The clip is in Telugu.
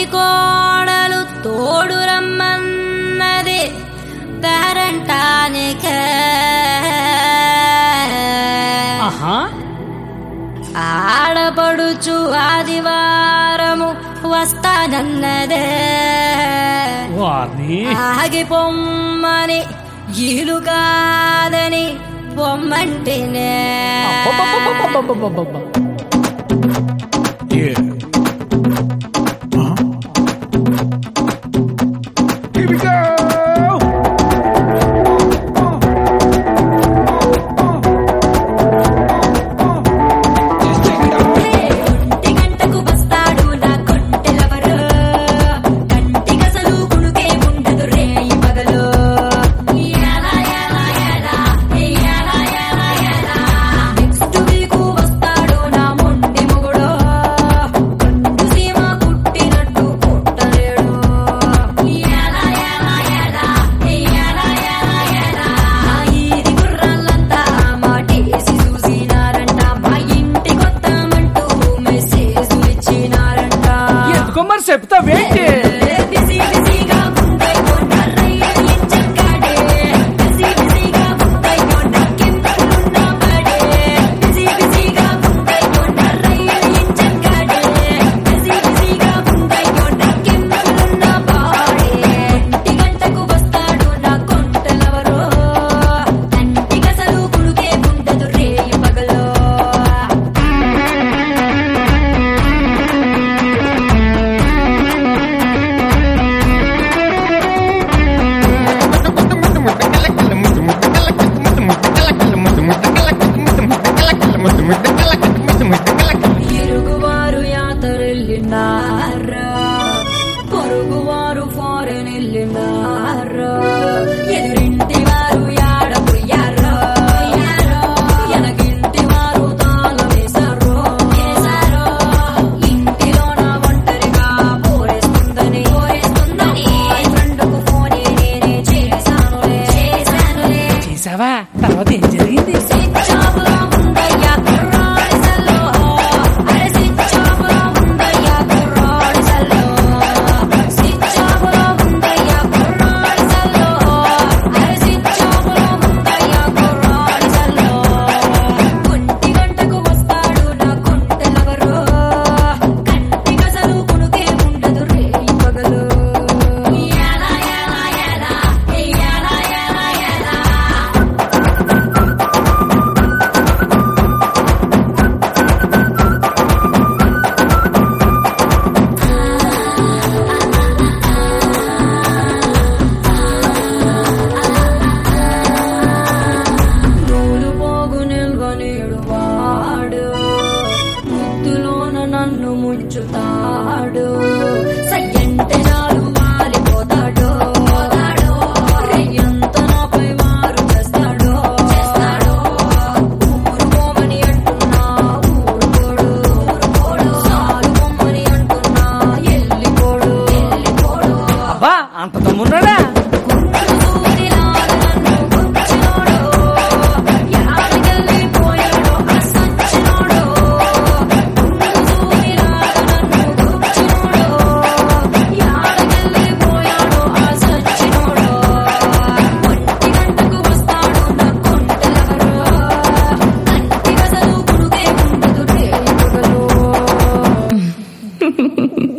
కోడలు తోడు రమ్మన్నది పేరంటానికే ఆహా ఆడపడుచు ఆదివారము వస్తానన్నదే వారిని ఆగి పొమ్మని ఇలు కాదని పొమ్మంటేనే అబ్బబ్బబ్బబ్బబ్బబ్బబ్బబ్బ. Yeah. Huh? Here we go. Just check it out. ఒంటి గంటకు వస్తాడు నా కొంటెలవరు కంటి గసలు కునుకే ఉండదు రేయి పగలు ఎలా ఎలా ఎలా ఎలా ఎలా ఎలా నెక్స్ట్ వీక్ వస్తాడు నా మొండి మొగుడు కండు సీమ కుట్టినట్టు కుట్టలేడు ఎలా ఎలా ఎలా ఎలా ఎలా ఎలా ఈది గుర్రాలంతా మాటేసి చూసినారంట మా ఇంటి కొత్తమంటూ మెసేజ్ ఇచ్చినారంట ఎందుకో మరి చెప్తావేంటి బిజీ బిజీగా ఉందై కొండ రైలు ఇంచక్కాడే బిజీ బిజీగా ఉందై కొండ కిందనున్న పడే బిజీ బిజీగా ఉందై కొండ రైలు ఇంచక్కాడే బిజీ బిజీగా ఉందై కొండ కిందనున్న పాడే ఒంటి గంటకు వస్తాడు నా కొంటలవరో కంటి గసలు కుడుకే ఉండదు రేయి పగలో ఇరుగువారు యాతరెళ్ళినారా పొరుగువారు ఫారెన్ వెళ్ళినారా ఎదురింటి వారు యాడపోయారో ఎనగింటి వారు తాళం వేశారో ఇంటిలోన ఒంటరిగా పోరేస్తుందని పోరేస్తుందని ఫ్రెండ్కు ఫోనే నేనే చేశానులే చేశానులే చేసావా తర్వాత ఏం జరిగింది సిచ్చాపులో ఉందయ్యా కుర్రాడి సల్లో అరే సిచ్చాపులో ఉందయ్యా కుర్రాడి సల్లో సిచ్చాపులో ఉందయ్యా కుర్రాడి సల్లో అరే సిచ్చాపులో ఉందయ్యా కుర్రాడి సల్లో కుంటి గంటకు వస్తాడు నా కుంటెలవరు కంటి గసలు కునుకే ఉండదు రేయి పగలు ఎలా ఎలా ఎలా ఎలా ఎలా ఎలా నూలు పోగు నిల్వనీడు వాడు ముద్దులోన నన్ను ముంచుతాడు సయ్యంటే చాలు వాలిపోతాడు రెయ్యంత నాపై వారు చేస్తాడు ఊరు పోమని అంటున్నా ఊరుకోడు సాలు పొమ్మని అంటున్నా ఎల్లిపోడు అబ్బా అంత తమ్మున్నాడా వస్తాడు